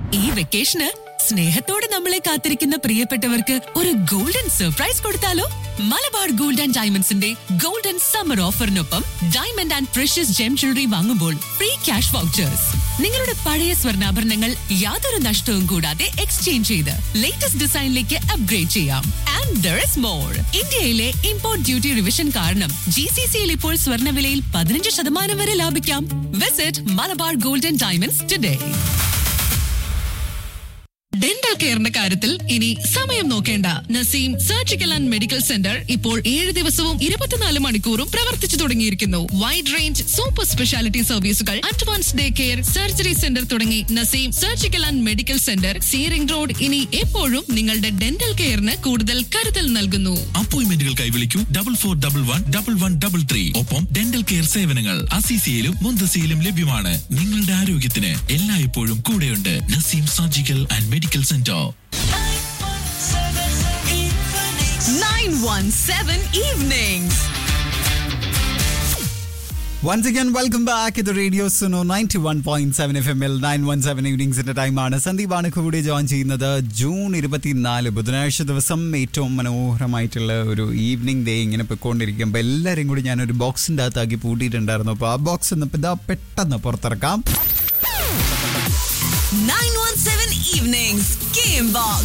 ഈ വെക്കേഷന് സ്നേഹത്തോടെ നമ്മളെ കാത്തിരിക്കുന്ന പ്രിയപ്പെട്ടവർക്ക് ഒരു ഗോൾഡൻ സർപ്രൈസ് കൊടുത്താലോ മലബാർ ഗോൾഡ് ആൻഡ് ഡയമണ്ട്സിന്റെ ഗോൾഡൻ സമ്മർ ഓഫറിനൊപ്പം diamond and precious gem jewellery വാങ്ങുമ്പോൾ ഫ്രീ ക്യാഷ് വൗച്ചേഴ്സ് നിങ്ങളുടെ പഴയ സ്വർണ്ണാഭരണങ്ങൾ യാതൊരു നഷ്ടവും കൂടാതെ എക്സ്ചേഞ്ച് ചെയ്ത് ലേറ്റസ്റ്റ് ഡിസൈനിലേക്ക് അപ്ഗ്രേഡ് ചെയ്യാം ആൻഡ് ദർ ഇസ് മോർ ഇന്ത്യയിലെ ഇമ്പോർട്ട് ഡ്യൂട്ടി റിവിഷൻ കാരണം ജി സി സിയിൽ ഇപ്പോൾ സ്വർണ്ണവിലയിൽ പതിനഞ്ച് ശതമാനം വരെ ലാഭിക്കാം visit Malabar golden diamonds today dental കെയറിന്റെ കാര്യത്തിൽ ഇനി സമയം നോക്കേണ്ട Naseem surgical and medical centre ഇപ്പോൾ ഏഴ് ദിവസവും ഇരുപത്തിനാല് മണിക്കൂറും പ്രവർത്തിച്ചു തുടങ്ങിയിരിക്കുന്നു വൈഡ് റേഞ്ച് സൂപ്പർ സ്പെഷ്യാലിറ്റി സർവീസുകൾ advance day care surgery centre തുടങ്ങി Naseem surgical and medical centre സീറിംഗ് റോഡ് ഇനി എപ്പോഴും നിങ്ങളുടെ ഡെന്റൽ കെയറിന് കൂടുതൽ കരുതൽ നൽകുന്നു അപ്പോയിന്റ്മെന്റുകൾക്കായി വിളിക്കൂ double four double one double one double three ഒപ്പം ഡെന്റൽ കെയർ സേവനങ്ങൾ അസിസിയിലും മുന്തസിയിലും ലഭ്യമാണ് നിങ്ങളുടെ ആരോഗ്യത്തിന് എല്ലായ്പ്പോഴും കൂടെയുണ്ട് Naseem surgical and medical centre 917 evenings. Once again welcome back ഇത് radio Suno ninety one point seven F M L nine one seven ഈവനിങ്സിന്റെ ടൈമാണ് സന്ദീപാണ് കൂടി ജോയിൻ ചെയ്യുന്നത് ജൂൺ ഇരുപത്തിനാല് ബുധനാഴ്ച ദിവസം ഏറ്റവും മനോഹരമായിട്ടുള്ള ഒരു ഈവനിങ് ഡേ ഇങ്ങനെ പൊയ്ക്കൊണ്ടിരിക്കുമ്പോൾ എല്ലാവരും കൂടി ഞാനൊരു ബോക്സിന്റെ അകത്താക്കി പൂട്ടിയിട്ടുണ്ടായിരുന്നു അപ്പോൾ ആ ബോക്സ് ഒന്ന് ഇതാ പെട്ടെന്ന് പുറത്തിറക്കാം 917 evenings. Game Box.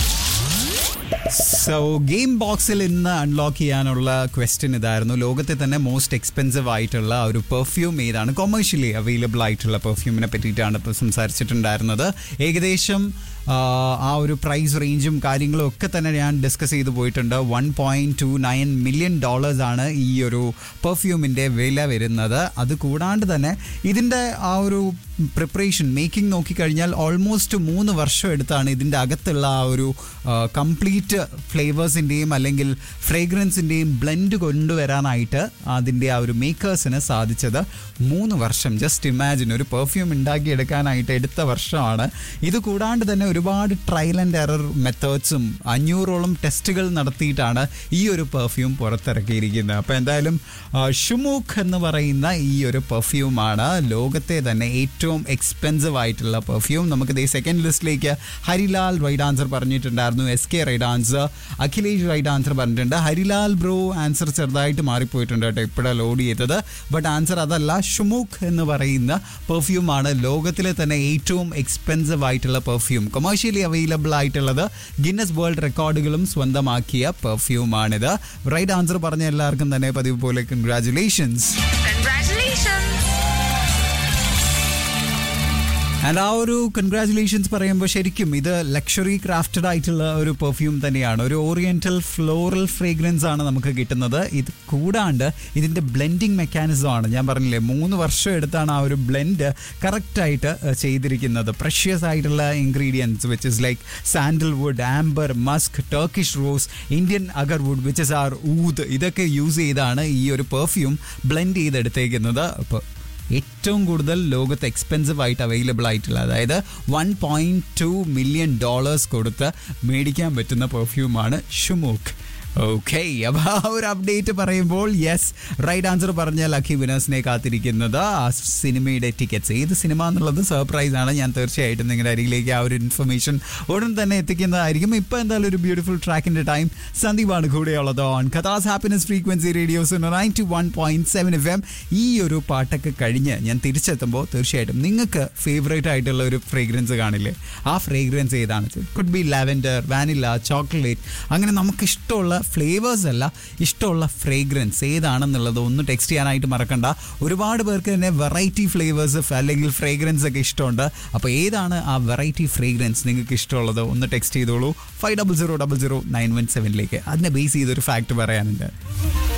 So game ബോക്സിൽ ഇന്ന് അൺലോക്ക് ചെയ്യാനുള്ള ക്വസ്റ്റ്യൻ ഇതായിരുന്നു ലോകത്തെ തന്നെ മോസ്റ്റ് എക്സ്പെൻസീവ് ആയിട്ടുള്ള ഒരു പെർഫ്യൂം ഏതാണ് കൊമേഴ്ഷ്യലി അവൈലബിൾ ആയിട്ടുള്ള പെർഫ്യൂമിനെ പറ്റിയിട്ടാണ് ഇപ്പോൾ സംസാരിച്ചിട്ടുണ്ടായിരുന്നത് ഏകദേശം ആ, ആ ഒരു പ്രൈസ് റേഞ്ചും കാര്യങ്ങളും ഒക്കെ തന്നെ ഞാൻ ഡിസ്കസ് ചെയ്തു പോയിട്ടുണ്ട് one point two nine million dollars ആണ് ഈ ഒരു പെർഫ്യൂമിൻ്റെ വില വരുന്നത് അത് കൂടാണ്ട് തന്നെ ഇതിൻ്റെ ആ ഒരു പ്രിപ്പറേഷൻ മേക്കിംഗ് നോക്കിക്കഴിഞ്ഞാൽ ഓൾമോസ്റ്റ് മൂന്ന് വർഷം എടുത്താണ് ഇതിൻ്റെ അകത്തുള്ള ആ ഒരു കംപ്ലീറ്റ് ഫ്ലേവേഴ്സിൻ്റെയും അല്ലെങ്കിൽ ഫ്രേഗ്രൻസിൻ്റെയും ബ്ലെൻഡ് കൊണ്ടുവരാനായിട്ട് അതിൻ്റെ ആ ഒരു മേക്കേഴ്സിന് സാധിച്ചത് മൂന്ന് വർഷം ജസ്റ്റ് ഇമാജിൻ ഒരു പെർഫ്യൂം ഉണ്ടാക്കിയെടുക്കാനായിട്ട് എടുത്ത വർഷമാണ് ഇത് കൂടാണ്ട് തന്നെ ഒരുപാട് ട്രയൽ ആൻഡ് എറർ മെത്തേഡ്സും അഞ്ഞൂറോളം ടെസ്റ്റുകൾ നടത്തിയിട്ടാണ് ഈ ഒരു പെർഫ്യൂം പുറത്തിറക്കിയിരിക്കുന്നത് അപ്പോൾ എന്തായാലും ഷുമൂഖ് എന്ന് പറയുന്ന ഈ ഒരു പെർഫ്യൂമാണ് ലോകത്തെ തന്നെ ഏറ്റവും എക്സ്പെൻസീവ് ആയിട്ടുള്ള പെർഫ്യൂം നമുക്ക് ദേ സെക്കൻഡ് ലിസ്റ്റിലേക്ക് ഹരിലാൽ റൈറ്റ് ആൻസർ പറഞ്ഞിട്ടുണ്ടായിരുന്നു S K right answer Akhilesh right answer പറഞ്ഞിട്ടുണ്ട് ഹരിലാൽ ബ്രോ ആൻസർ ചെറുതായിട്ട് മാറിപ്പോയിട്ടുണ്ട് കേട്ടോ ഇപ്പോഴാണ് ലോഡ് ചെയ്തത് ബട്ട് ആൻസർ അതല്ല ഷുമൂഖ് എന്ന് പറയുന്ന പെർഫ്യൂമാണ് ലോകത്തിലെ തന്നെ ഏറ്റവും എക്സ്പെൻസീവ് ആയിട്ടുള്ള പെർഫ്യൂം കൊമേഴ്ഷ്യലി അവൈലബിൾ ആയിട്ടുള്ളത് ഗിന്നസ് വേൾഡ് റെക്കോർഡുകളും സ്വന്തമാക്കിയ പെർഫ്യൂമാണിത് റൈറ്റ് ആൻസർ പറഞ്ഞ എല്ലാവർക്കും തന്നെ പതിവ് പോലെ കൺഗ്രാറ്റുലേഷൻസ് ആൻഡ് ആ ഒരു കൺഗ്രാറ്റുലേഷൻസ് പറയുമ്പോൾ ശരിക്കും ഇത് ലക്ഷറി ക്രാഫ്റ്റഡ് ആയിട്ടുള്ള ഒരു പെർഫ്യൂം തന്നെയാണ് ഒരു ഓറിയന്റൽ ഫ്ലോറൽ ഫ്രേഗ്രൻസ് ആണ് നമുക്ക് കിട്ടുന്നത് ഇത് കൂടാണ്ട് ഇതിൻ്റെ ബ്ലെൻഡിങ് മെക്കാനിസം ആണ് ഞാൻ പറഞ്ഞില്ലേ മൂന്ന് വർഷം എടുത്താണ് ആ ഒരു ബ്ലെൻഡ് കറക്റ്റായിട്ട് ചെയ്തിരിക്കുന്നത് പ്രഷ്യസ് ആയിട്ടുള്ള ingredients which is like sandalwood amber musk Turkish rose Indian agarwood which is are oud ഇതൊക്കെ യൂസ് ചെയ്താണ് ഈ ഒരു പെർഫ്യൂം ബ്ലെൻഡ് ചെയ്തെടുത്തേക്കുന്നത് അപ്പോൾ ഏറ്റവും കൂടുതൽ ലോകത്ത് എക്സ്പെൻസീവ് ആയിട്ട് അവൈലബിൾ ആയിട്ടുള്ള അതായത് one point two million dollars കൊടുത്ത് മേടിക്കാൻ പറ്റുന്ന പെർഫ്യൂമാണ് ഷുമൂക്ക് ഓക്കെ അപ്പോൾ ആ ഒരു അപ്ഡേറ്റ് പറയുമ്പോൾ യെസ് റൈറ്റ് ആൻസർ പറഞ്ഞ ലക്കി വിനേഴ്സിനെ കാത്തിരിക്കുന്നത് ആ സിനിമയുടെ ടിക്കറ്റ്സ് ഏത് സിനിമ എന്നുള്ളത് സർപ്രൈസ് ആണ് ഞാൻ തീർച്ചയായിട്ടും നിങ്ങളുടെ അരികിലേക്ക് ആ ഒരു ഇൻഫർമേഷൻ ഉടൻ തന്നെ എത്തിക്കുന്നതായിരിക്കും ഇപ്പോൾ എന്തായാലും ഒരു ബ്യൂട്ടിഫുൾ ട്രാക്കിൻ്റെ ടൈം സന്ദീപാണ് കൂടെയുള്ളത് ഓൺ കഥാസ് happiness frequency radio's ninety one point seven F M ഈ ഒരു പാട്ടൊക്കെ കഴിഞ്ഞ് ഞാൻ തിരിച്ചെത്തുമ്പോൾ തീർച്ചയായിട്ടും നിങ്ങൾക്ക് ഫേവറേറ്റ് ആയിട്ടുള്ള ഒരു ഫ്രേഗ്രൻസ് കാണില്ലേ ആ ഫ്രേഗ്രൻസ് ഏതാണ് could be lavender vanilla chocolate അങ്ങനെ നമുക്ക് ഇഷ്ടമുള്ള ഫ്ലേവേഴ്സ് അല്ല ഇഷ്ടമുള്ള ഫ്രേഗ്രൻസ് ഏതാണെന്നുള്ളത് ഒന്ന് ടെക്സ്റ്റ് ചെയ്യാനായിട്ട് മറക്കണ്ട ഒരുപാട് പേർക്ക് തന്നെ വെറൈറ്റി ഫ്ലേവേഴ്സ് അല്ലെങ്കിൽ ഫ്രേഗ്രൻസ് ഒക്കെ ഇഷ്ടമുണ്ട് അപ്പോൾ ഏതാണ് ആ വെറൈറ്റി ഫ്രേഗ്രൻസ് നിങ്ങൾക്ക് ഇഷ്ടമുള്ളത് ഒന്ന് ടെക്സ്റ്റ് ചെയ്തോളൂ five double zero double zero nine one സെവനിലേക്ക് അതിനെ ബേസ് ചെയ്തൊരു ഫാക്ട് പറയാനുണ്ട്